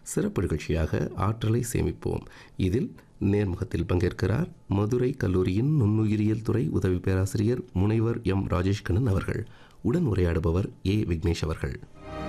சிறப்பு நிகழ்ச்சியாக ஆற்றலை சேமிப்போம் இதில் நேர்முகத்தில் பங்கேற்கிறார் மதுரை கல்லூரியின் நுண்ணுயிரியல் துறை உதவி பேராசிரியர் முனைவர் எம் ராஜேஷ்கண்ணன் அவர்கள் உடன் உரையாடுபவர் ஏ விக்னேஷ் அவர்கள்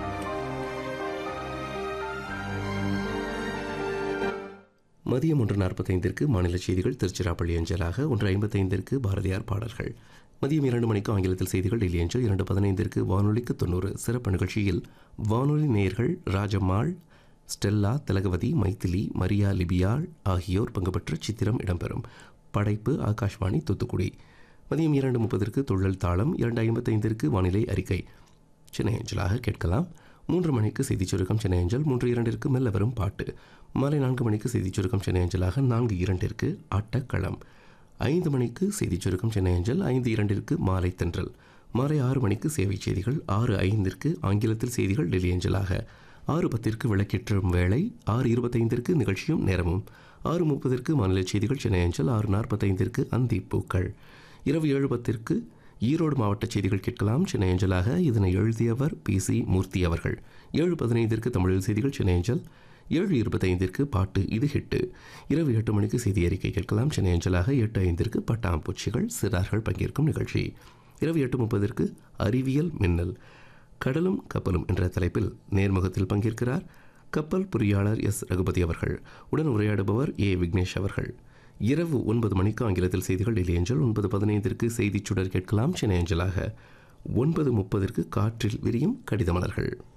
மதியம் ஒன்று நாற்பத்தைந்திற்கு மாநில செய்திகள் திருச்சிராப்பள்ளி அஞ்சலாக ஒன்று ஐம்பத்தைந்திற்கு பாரதியார் பாடல்கள் மதியம் இரண்டு மணிக்கு ஆங்கிலத்தில் செய்திகள் டெல்லி அஞ்சல் இரண்டு பதினைந்திற்கு வானொலிக்கு தொண்ணூறு சிறப்பு நிகழ்ச்சியில் வானொலி நேயர்கள் ராஜம்மாள் ஸ்டெல்லா திலகவதி மைத்திலி மரியா லிபியாள் ஆகியோர் பங்கு பெற்ற சித்திரம் இடம்பெறும் படைப்பு ஆகாஷ்வாணி தூத்துக்குடி மதியம் இரண்டு முப்பதற்கு துள்ளல் தாளம் இரண்டு ஐம்பத்தைந்திற்கு வானிலை அறிக்கை சென்னை அஞ்சலாக கேட்கலாம் மூன்று மணிக்கு செய்திச் சுருக்கம் சென்னை அஞ்சல் மூன்று இரண்டிற்கு மெல்ல வரும் பாட்டு மாலை நான்கு மணிக்கு செய்திச் சுருக்கம் சென்னை அஞ்சலாக நான்கு இரண்டிற்கு ஆட்டக்களம் ஐந்து மணிக்கு செய்திச் சுருக்கம் சென்னை அஞ்சல் ஐந்து இரண்டிற்கு மாலை தென்றல் மாலை ஆறு மணிக்கு சேவை செய்திகள் ஆறு ஐந்திற்கு ஆங்கிலத்தில் செய்திகள் டெல்லி அஞ்சலாக ஆறு பத்திற்கு விளக்கேற்றும் வேளை ஆறு இருபத்தைந்திற்கு நிகழ்ச்சியும் நேரமும் ஆறு முப்பதற்கு மாநில செய்திகள் சென்னை அஞ்சல் ஆறு நாற்பத்தைந்திற்கு அந்தி பூக்கள் இரவு ஏழு பத்திற்கு ஈரோடு மாவட்ட செய்திகள் கேட்கலாம் சென்னை அஞ்சலாக இதனை எழுதியவர் பி சி மூர்த்தி அவர்கள் ஏழு பதினைந்திற்கு தமிழில் செய்திகள் சென்னை அஞ்சல் ஏழு இருபத்தைந்திற்கு பாட்டு இது ஹிட்டு இரவு எட்டு மணிக்கு செய்தி அறிக்கை கேட்கலாம் சென்னை அஞ்சலாக எட்டு ஐந்திற்கு பட்டாம்பூச்சிகள் சிறார்கள் பங்கேற்கும் நிகழ்ச்சி இரவு எட்டு முப்பதற்கு அறிவியல் மின்னல் கடலும் கப்பலும் என்ற தலைப்பில் நேர்முகத்தில் பங்கேற்கிறார் கப்பல் பொறியாளர் எஸ் ரகுபதி அவர்கள் உடன் உரையாடுபவர் ஏ விக்னேஷ் அவர்கள் இரவு ஒன்பது மணிக்கு ஆங்கிலத்தில் செய்திகள் டெல்லி ஏஞ்சல் ஒன்பது பதினைந்திற்கு செய்திச் சுடர் கேட்கலாம் சென்னை ஏஞ்சலாக ஒன்பது முப்பதற்கு காற்றில் விரியும் கடித மலர்கள்